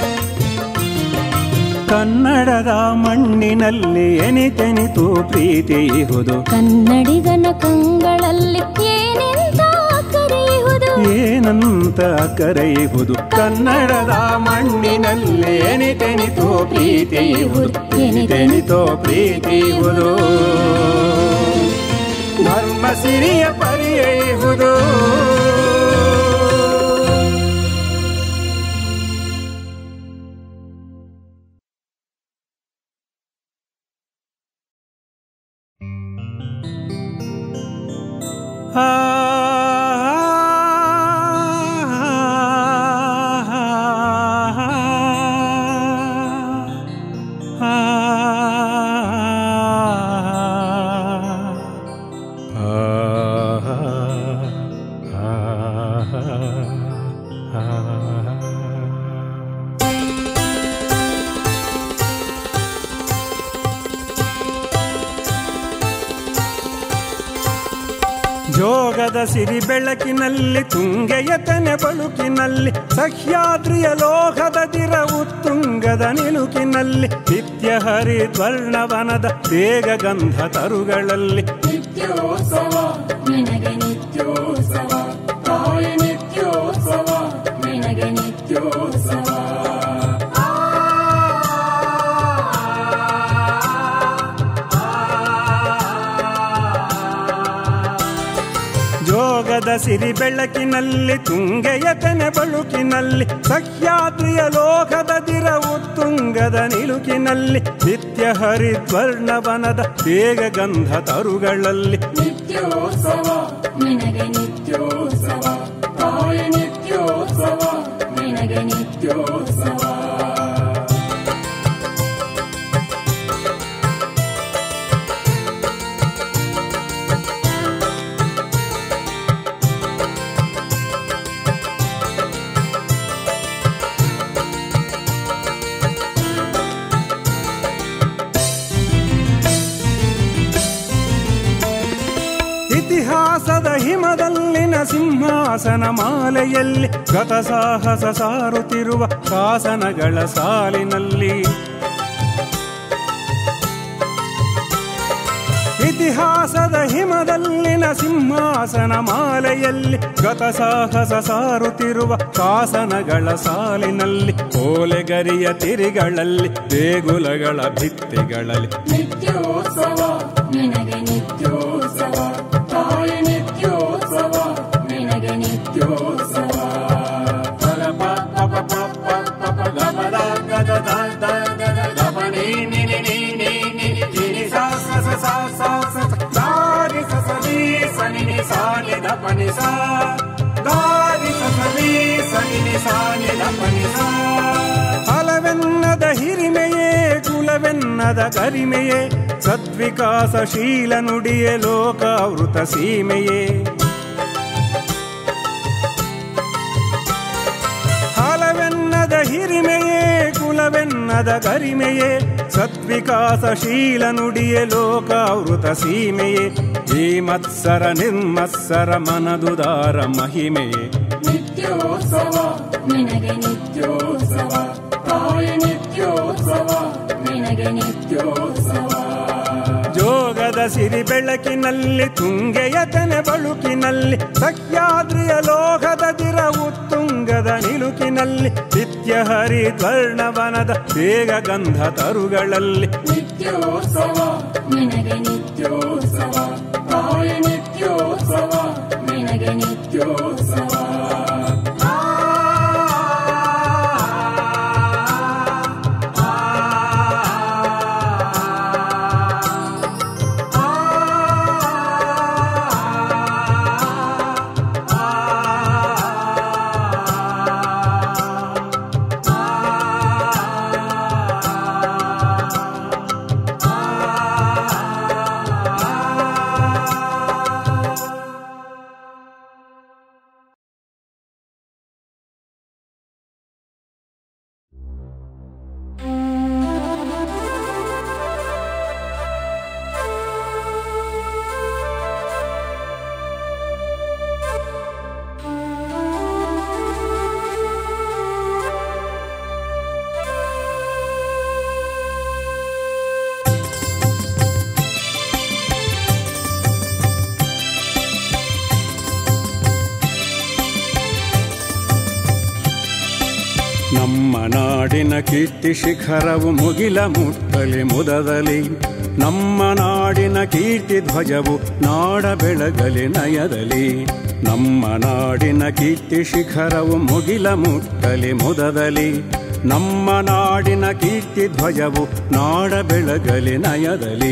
ಕನ್ನಡದ ಮಣ್ಣಿನಲ್ಲಿ ಎನಿತೆನಿತು ಪ್ರೀತಿ ಇಹುದು ಕನ್ನಡಿಗನ ಕಂಗಳಲ್ಲಿ ಏನೆಂತ ಕರೆಯುವುದು ಏನಂತ ಕರೆಯುವುದು ಕನ್ನಡದ ಮಣ್ಣಿನಲ್ಲಿ ಎನಿತೆನಿತೋ ಪ್ರೀತಿ ಇಹುದು ಎನಿತೆನಿತೋ ಪ್ರೀತಿ ಇಹುದು ಧರ್ಮ ಸಿರಿಯ ಪರಿಯ ಇಹುದು ಆ ಜೋಗದ ಸಿರಿ ಬೆಳಕಿನಲ್ಲಿ ತುಂಗೆಯ ತೆನೆ ಬಳುಕಿನಲ್ಲಿ ಸಹ್ಯಾದ್ರಿಯ ಲೋಹದ ದಿರವು ತುಂಗದ ನಿಲುಕಿನಲ್ಲಿ ನಿತ್ಯ ಹರಿದ್ವರ್ಣವನದ ಬೇಗ ಗಂಧ ತರುಗಳಲ್ಲಿ ನಿತ್ಯೋತ್ಸವ ನಿನಗೆ ನಿತ್ಯೋತ್ಸವ ತಾಯಿ ನಿತ್ಯೋತ್ಸವ ನಿನಗೆ ನಿತ್ಯೋತ್ಸವ ಜೋಗದ ಸಿರಿ ಬೆಳಕಿನಲ್ಲಿ ತುಂಗೆಯ ತೆನೆ ಬಳುಕಿನಲ್ಲಿ ಸಹ್ಯಾದ್ರಿಯ ಲೋಕದ ದಿರವು ತುಂಗದ ನಿಲುಕಿನಲ್ಲಿ ನಿತ್ಯ ಹರಿದ್ವರ್ಣವನದ ಬೇಗ ಗಂಧ ತರುಗಳಲ್ಲಿ ನಿತ್ಯೋತ್ಸವ ನಿನಗೆ ನಿತ್ಯೋತ್ಸವ ತಾಯಿ ನಿತ್ಯೋತ್ಸವ ನಿನಗೆ ನಿತ್ಯೋತ್ಸವ ಇತಿಹಾಸದ ಹಿಮದಲ್ಲಿನ ಸಿಂಹಾಸನ ಮಾಲೆಯಲ್ಲಿ ಗತ ಸಾಹಸ ಸಾರುತ್ತಿರುವ ಶಾಸನಗಳ ಸಾಲಿನಲ್ಲಿ ಇತಿಹಾಸದ ಹಿಮದಲ್ಲಿನ ಸಿಂಹಾಸನ ಮಾಲೆಯಲ್ಲಿ ಗತ ಸಾಹಸ ಸಾರುತ್ತಿರುವ ಶಾಸನಗಳ ಸಾಲಿನಲ್ಲಿ ಓಲೆಗರಿಯ ತಿರಿಗಳಲ್ಲಿ ದೇಗುಲಗಳ ಭಿತ್ತಿಗಳಲ್ಲಿ ನಿತ್ಯೋತ್ಸವ ನಿನಗೆ ನಿತ್ಯೋತ್ಸವ ತಾಯಿ ನಿತ್ಯೋತ್ಸವ ನಿನಗೆ ನಿತ್ಯೋತ್ಸವ ಪರ ಪ ಪ ಪ ಪ ಪ ಪ ಗ ಪ ದ ಗ ದ ದ ದ ದ ದ ಗ ಪ ನೀ ನಿ ನಿ ನಿ ನಿ ನಿ ನಿ ನಿ ಸ ಸ ಸ ಸ ಸ ಸ ಸ ಗ ರಿ ಸ ಸ ರಿ ಸ ನಿ ನಿ ಸ ನಿ ದ ಪ ನಿ ಸ ಗ ರಿ ಸ ಸ ರಿ ಸ ನಿ ನಿ ಸ ನಿ ದ ಪ ನಿ ಸ ಫಲವೆನ್ನದ ಹಿರಿಮೆಯೇ ಕುಲವೆನ್ನದ ಕರಿಮೆಯೇ ಸದ್ವಿಕಾಸಶೀಲ ನುಡಿಯೇ ಲೋಕಾವೃತ ಸೀಮೆಯೇ ಜಗನ್ನದ ಗರಿಮೆಯೇ ಸದ್ವಿಕಾಸಶೀಲ ನುಡಿಯೇ ಲೋಕಾವೃತ ಸೀಮೆಯೇ ಈ ಮತ್ಸರ ನಿರ್ಮತ್ಸರ ಮನದುದಾರ ಮಹಿಮೆಯೇ ನಿತ್ಯೋತ್ಸವ ನಿನಗೆ ನಿತ್ಯೋತ್ಸವ ತಾಯಿ ನಿತ್ಯೋತ್ಸವ ನಿನಗೆ ನಿತ್ಯೋತ್ಸವ ಜೋಗದ ಸಿರಿ ಬೆಳಕಿನಲ್ಲಿ ತುಂಗೆಯ ತೆನೆ ಬಳುಕಿನಲ್ಲಿ ಸಹ್ಯಾದ್ರಿಯ ಲೋಕದ ದಿರ ಉತ್ತುಂಗದ ನಿಲುಕಿನಲ್ಲಿ ನಿತ್ಯ ಹರಿದ್ವರ್ಣವನದ ಬೇಗ ಗಂಧ ತರುಗಳಲ್ಲಿ ನಿತ್ಯೋತ್ಸವ ನಿನಗೆ ನಿತ್ಯೋತ್ಸವ ತಾಯಿ ನಿತ್ಯೋತ್ಸವ ನಿನಗೆ ನಿತ್ಯೋತ್ಸವ ನಮ್ಮ ನಾಡಿನ ಕೀರ್ತಿ ಶಿಖರವು ಮುಗಿಲ ಮುಟ್ಟಲಿ ಮುದದಲ್ಲಿ ನಮ್ಮ ನಾಡಿನ ಕೀರ್ತಿ ಧ್ವಜವು ನಾಡ ಬೆಳಗಲಿ ನಯದಲ್ಲಿ ನಮ್ಮ ನಾಡಿನ ಕೀರ್ತಿ ಶಿಖರವು ಮುಗಿಲ ಮುಟ್ಟಲಿ ಮುದದಲ್ಲಿ ನಮ್ಮ ನಾಡಿನ ಕೀರ್ತಿ ಧ್ವಜವು ನಾಡ ಬೆಳಗಲಿ ನಯದಲ್ಲಿ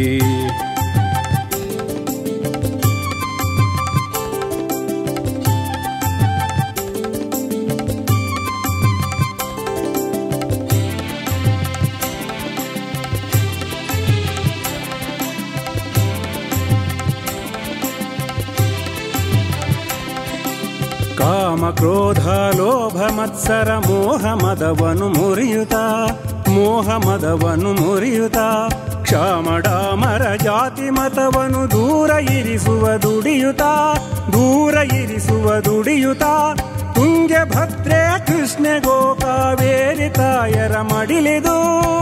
ಕಾಮ ಕ್ರೋಧ ಲೋಭ ಮತ್ಸರ ಮೋಹ ಮದವನು ಮುರಿಯುತ್ತ ಮೋಹ ಮದವನು ಮುರಿಯುತ್ತ ಕ್ಷಾಮಡಾಮರ ಜಾತಿ ಮತವನು ದೂರ ಇರಿಸುವ ದುಡಿಯುತ್ತ ದೂರ ಇರಿಸುವ ದುಡಿಯುತ್ತ ತುಂಗೆ ಭದ್ರೆ ಕೃಷ್ಣ ಗೋಕಾವೇರಿ ತಾಯರ ಮಡಿಲಿದು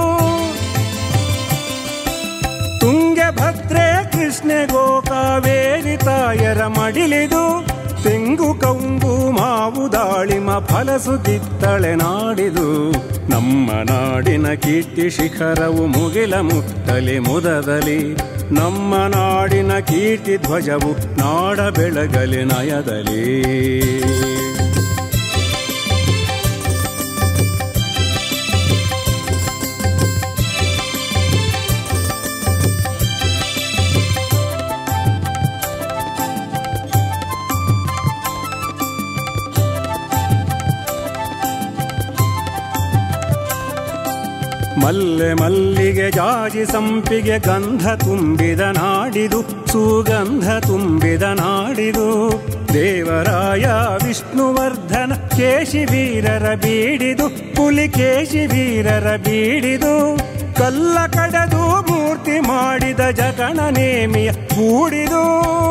ತುಂಗೆ ಭದ್ರೆ ಕೃಷ್ಣ ಗೋಕಾವೇರಿ ತಾಯರ ಮಡಿಲಿದು ತೆಂಗು ಕಂಗು ಮಾವು ದಾಳಿಮ ಫಲಸು ಕಿತ್ತಳೆ ನಾಡಿದು ನಮ್ಮ ನಾಡಿನ ಕೀರ್ತಿ ಶಿಖರವು ಮುಗಿಲ ಮುಟ್ಟಲಿ ಮುದದಲ್ಲಿ ನಮ್ಮ ನಾಡಿನ ಕೀರ್ತಿ ಧ್ವಜವು ನಾಡ ಬೆಳಗಲಿ ನಯದಲ್ಲಿ ಮಲ್ಲೆ ಮಲ್ಲಿಗೆ ಜಾಜಿ ಸಂಪಿಗೆ ಗಂಧ ತುಂಬಿದ ನಾಡಿದು ಸುಗಂಧ ತುಂಬಿದ ನಾಡಿದು ದೇವರಾಯ ವಿಷ್ಣುವರ್ಧನ ಕೇಶಿ ವೀರರ ಬೀಡಿದು ಪುಲಿಕೇಶಿ ವೀರರ ಬೀಡಿದು ಕಲ್ಲ ಕಡದು ಮೂರ್ತಿ ಮಾಡಿದ ಜಗಣ ನೇಮಿಯ ಕೂಡಿದು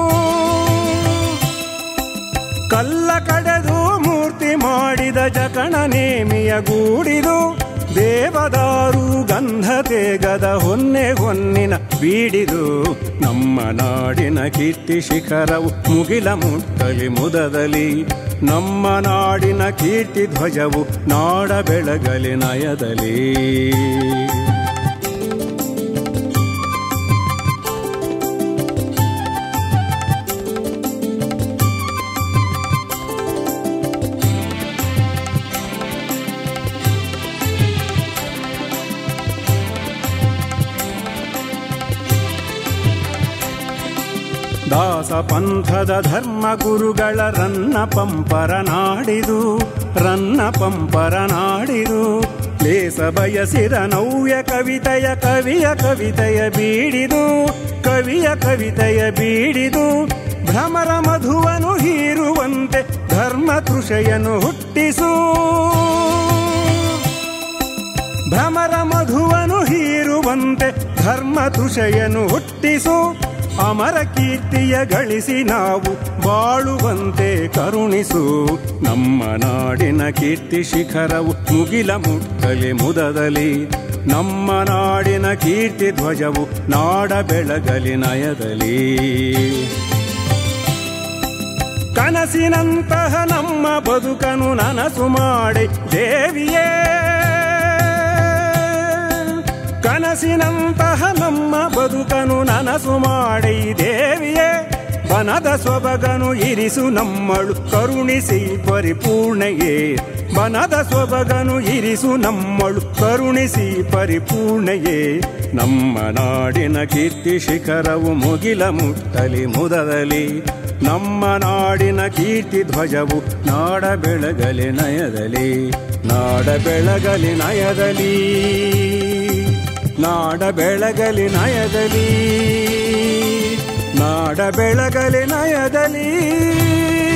ಕಲ್ಲ ಕಡೆದು ಮೂರ್ತಿ ಮಾಡಿದ ಜಕಣ ನೇಮಿಯ ಗೂಡಿದು ದೇವದಾರು ಗಂಧ ತೇಗದ ಹೊನ್ನೆ ಹೊನ್ನಿನ ಬೀಡಿದು ನಮ್ಮ ನಾಡಿನ ಕೀರ್ತಿ ಶಿಖರವು ಮುಗಿಲ ಮುಟ್ಟಲಿ ಮುದದಲ್ಲಿ ನಮ್ಮ ನಾಡಿನ ಕೀರ್ತಿ ಧ್ವಜವು ನಾಡ ಬೆಳಗಲಿ ನಯದಲ್ಲಿ ದಾಸ ಪಂಥದ ಧರ್ಮ ಗುರುಗಳ ರನ್ನ ಪಂಪರ ನಾಡಿದು ರನ್ನ ಪಂಪರ ನಾಡಿದು ಲೇಸ ಬಯಸಿದ ನವ್ಯ ಕವಿತೆಯ ಕವಿಯ ಕವಿತೆಯ ಬೀಡಿದು ಕವಿಯ ಕವಿತೆಯ ಬೀಡಿದು ಭ್ರಮರ ಮಧುವನು ಹೀರುವಂತೆ ಧರ್ಮ ತೃಷೆಯನ್ನು ಹುಟ್ಟಿಸು ಭ್ರಮರ ಮಧುವನು ಹೀರುವಂತೆ ಧರ್ಮ ತುಷಯನು ಹುಟ್ಟಿಸು ಅಮರ ಕೀರ್ತಿಯ ಗಳಿಸಿ ನಾವು ಬಾಳುವಂತೆ ಕರುಣಿಸು ನಮ್ಮ ನಾಡಿನ ಕೀರ್ತಿ ಶಿಖರವು ಮುಗಿಲ ಮುಟ್ಟಲಿ ಮುದದಲಿ ನಮ್ಮ ನಾಡಿನ ಕೀರ್ತಿ ಧ್ವಜವು ನಾಡ ಬೆಳಗಲಿ ನಯದಲಿ ಕನಸಿನಂತಹ ನಮ್ಮ ಬದುಕನು ನನಸು ಮಾಡಿ ದೇವಿಯೇ ಕನಸಿನಂತಹ ನಮ್ಮ ಬದುಕನು ನನಸು ಮಾಡಿ ದೇವಿಯೇ ಬನದ ಸೊಬಗನು ಇರಿಸು ನಮ್ಮಳು ಕರುಣಿಸಿ ಪರಿಪೂರ್ಣೆಯೇ ಬನದ ಸೊಬಗನು ಇರಿಸು ನಮ್ಮಳು ಕರುಣಿಸಿ ಪರಿಪೂರ್ಣೆಯೇ ನಮ್ಮ ನಾಡಿನ ಕೀರ್ತಿ ಶಿಖರವು ಮುಗಿಲ ಮುಟ್ಟಲಿ ಮುದದಲಿ ನಮ್ಮ ನಾಡಿನ ಕೀರ್ತಿ ಧ್ವಜವು ನಾಡ ಬೆಳಗಲಿ ನಯದಲಿ ನಾಡ ಬೆಳಗಲಿ ನಯದಲಿ ನಾಡ ಬೆಳಗಲಿ ನಯದಲಿ ನಾಡ ಬೆಳಗಲಿ ನಯದಲಿ